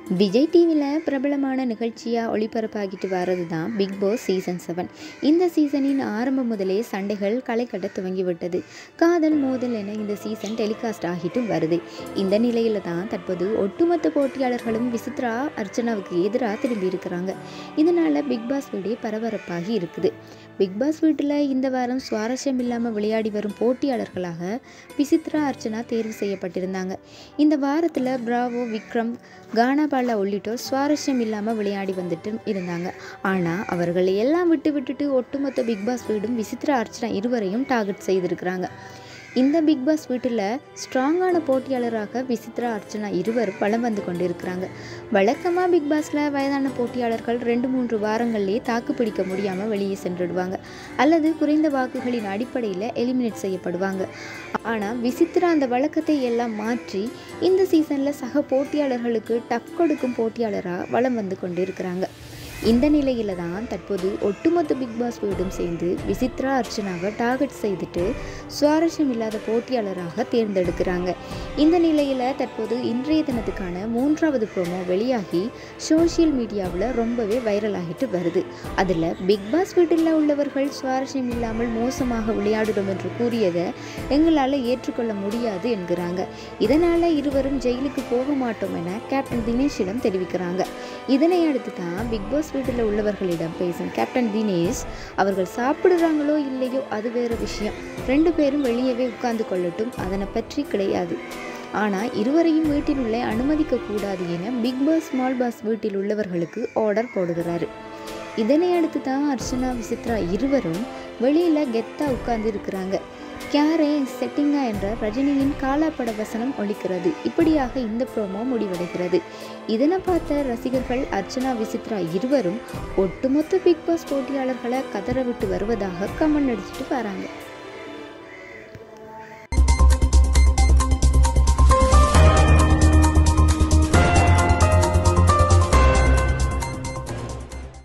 விஜய் டிவியில் பிரபலமான நிகழ்ச்சியாக ஒளிபரப்பாகிட்டு வர்றது தான் பிக் பாஸ் சீசன் செவன் இந்த சீசனின் ஆரம்பம் முதலே சண்டைகள் களை கட்ட துவங்கிவிட்டது காதல் மோதல் என இந்த சீசன் டெலிகாஸ்ட் ஆகிட்டும் வருது இந்த நிலையில தான் தற்போது ஒட்டுமொத்த போட்டியாளர்களும் விசித்ரா அர்ச்சனாவுக்கு எதிராக திரும்பி இருக்கிறாங்க இதனால் பிக் பாஸ் வீடே பரபரப்பாகி இருக்குது பிக் பாஸ் வீட்டில் இந்த வாரம் சுவாரஸ்யம் இல்லாமல் விளையாடி வரும் போட்டியாளர்களாக விசித்ரா அர்ச்சனா தேர்வு செய்யப்பட்டிருந்தாங்க இந்த வாரத்தில் பிராவோ விக்ரம் கானா பாலா உள்ளிட்டோர் சுவாரஸ்யம் இல்லாமல் விளையாடி வந்துட்டு இருந்தாங்க ஆனால் அவர்களை எல்லாம் விட்டு விட்டுட்டு ஒட்டுமொத்த பிக் பாஸ் வீடும் விசித்ரா அர்ச்சனா இருவரையும் டார்கெட் செய்திருக்கிறாங்க இந்த பிக் பாஸ் வீட்டில் ஸ்ட்ராங்கான போட்டியாளராக விசித்ரா அர்ச்சனா இருவரும் வலம் வந்து கொண்டிருக்கிறாங்க வழக்கமாக பிக் பாஸில் வயதான போட்டியாளர்கள் ரெண்டு மூன்று வாரங்கள்லேயே தாக்கு பிடிக்க முடியாமல் வெளியே சென்றுடுவாங்க அல்லது குறைந்த வாக்குகளின் அடிப்படையில் எலிமினேட் செய்யப்படுவாங்க ஆனால் விசித்ரா அந்த வழக்கத்தை எல்லாம் மாற்றி இந்த சீசனில் சக போட்டியாளர்களுக்கு டஃப் கொடுக்கும் போட்டியாளராக வலம் வந்து கொண்டிருக்கிறாங்க இந்த நிலையில தான் தற்போது ஒட்டுமொத்த பிக் பாஸ் வீடும் சேர்ந்து விசித்ரா அர்ச்சனாவை டார்கெட் செய்துட்டு சுவாரஸ்யம் இல்லாத போட்டியாளராக தேர்ந்தெடுக்கிறாங்க இந்த நிலையில் தற்போது இன்றைய தினத்துக்கான மூன்றாவது ப்ரோமோ வெளியாகி சோஷியல் மீடியாவில் ரொம்பவே வைரல் ஆகிட்டு வருது அதில் பிக் பாஸ் வீட்டில் உள்ளவர்கள் சுவாரஸ்யம் இல்லாமல் மோசமாக விளையாடுறோம் என்று கூறியதை எங்களால் ஏற்றுக்கொள்ள முடியாது என்கிறாங்க இதனால் இருவரும் ஜெயிலுக்கு போக மாட்டோம் என கேப்டன் தினேஷிடம் தெரிவிக்கிறாங்க இதனை அடுத்து தான் பிக் பாஸ் வீட்டில் உள்ளவர்களிடம் பேசும் கேப்டன் தினேஷ் அவர்கள் சாப்பிடுறாங்களோ இல்லையோ அது வேறு விஷயம் ரெண்டு பேரும் வெளியவே உட்கார்ந்து கொள்ளட்டும் அதனை பற்றி கிடையாது ஆனால் இருவரையும் வீட்டில் உள்ளே அனுமதிக்க கூடாது என பிக் பாஸ் ஸ்மால் பாஸ் வீட்டில் உள்ளவர்களுக்கு ஆர்டர் போடுகிறாரு இதனை அடுத்து தான் அர்ச்சனா விசித்ரா இருவரும் வெளியில் கெத்தா உட்கார்ந்து இருக்கிறாங்க கியாரே செட்டிங்கா என்ற ரஜினியின் காலாப்பட வசனம் ஒழிக்கிறது இப்படியாக இந்த ப்ரோமோ முடிவடைகிறது இதனை பார்த்த ரசிகர்கள் அர்ச்சனா விசித்ரா இருவரும் ஒட்டுமொத்த பிக் பாஸ் போட்டியாளர்களை கதற விட்டு வருவதாக கமெண்ட் அடிச்சுட்டு வராங்க